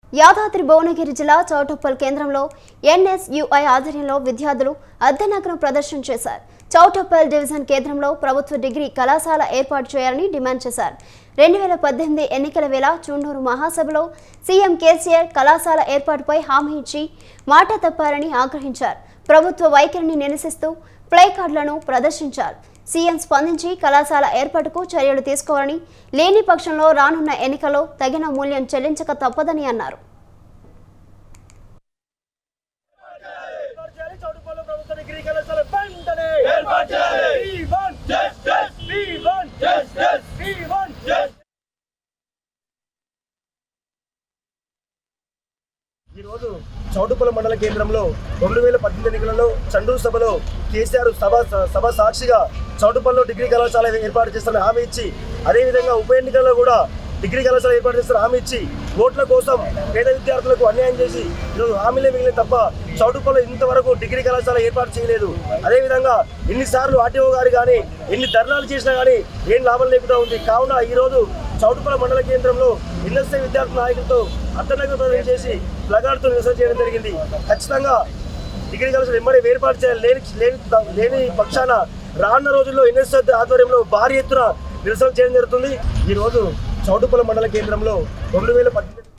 యాదాద్రి భువనగిరి జిల్లా చౌటుప్పల్ కేంద్రంలో ఎన్ఎస్యుఐ ఆధ్వర్యంలో విద్యార్థులు అర్ధనగరం ప్రదర్శన చేశారు చౌటుప్పల్ డివిజన్ కేంద్రంలో ప్రభుత్వ డిగ్రీ కళాశాల ఏర్పాటు చేయాలని డిమాండ్ చేశారు రెండు వేల పద్దెనిమిది ఎన్నికల వేళ చూండూరు మహాసభలో సీఎం కేసీఆర్ కళాశాల ఏర్పాటుపై హామీ ఇచ్చి మాట తప్పారని ఆగ్రహించారు ప్రభుత్వ వైఖరిని నిరసిస్తూ ప్లే కార్డులను ప్రదర్శించారు సీఎం స్పందించి కళాశాల ఏర్పాటుకు చర్యలు తీసుకోవాలని లేని పక్షంలో రానున్న ఎన్నికల్లో తగిన మూల్యం చెల్లించక తప్పదని అన్నారు ఏర్పాటు చేయాలి చౌటుప్పల్లో ప్రభుత్వ డిగ్రీ కళాశాల వెంటనే ఏర్పాటు చేయాలి. We want Justice. We want Justice. We want ఈ రోజు చౌటుప్పల మండల కేంద్రంలో రెండు వేల పద్దెనిమిది ఎన్నికలలో చండూరు సభలో కేసీఆర్ సభ సభ సాక్షిగా చౌటుప్పల్లో డిగ్రీ కళాశాల ఏర్పాటు చేస్తున్న హామీ ఇచ్చి అదేవిధంగా ఉప ఎన్నికల్లో కూడా డిగ్రీ కళాశాల ఏర్పాటు చేస్తున్న హామీ ఇచ్చి ఓట్ల కోసం పేద విద్యార్థులకు అన్యాయం చేసి ఈరోజు హామీలే మిగిలిన తప్ప చౌటుప్పల్లో ఇంతవరకు డిగ్రీ కళాశాల ఏర్పాటు చేయలేదు అదేవిధంగా ఎన్నిసార్లు ఆర్టీఓ గారు కానీ ఎన్ని ధర్నాలు చేసినా కానీ ఏం లాభం లేకుండా ఉంది కావున ఈరోజు చౌటుప్పల మండల కేంద్రంలో ఎన్ఎస్ఐ విద్యార్థి నాయకులతో అర్ధనగర ప్రదర్శన చేసి ప్లగార్డుతో నిరసన చేయడం జరిగింది ఖచ్చితంగా డిగ్రీ కళాశాల ఎంబడే ఏర్పాటు చేయాలి లేని లేని లేని పక్షాన రానున్న రోజుల్లో ఎన్ఎస్ఐ ఆధ్వర్యంలో భారీ ఎత్తున నిరసన చేయడం జరుగుతుంది ఈ రోజు చౌటుప్పల మండల కేంద్రంలో రెండు వేల పద్దెనిమిది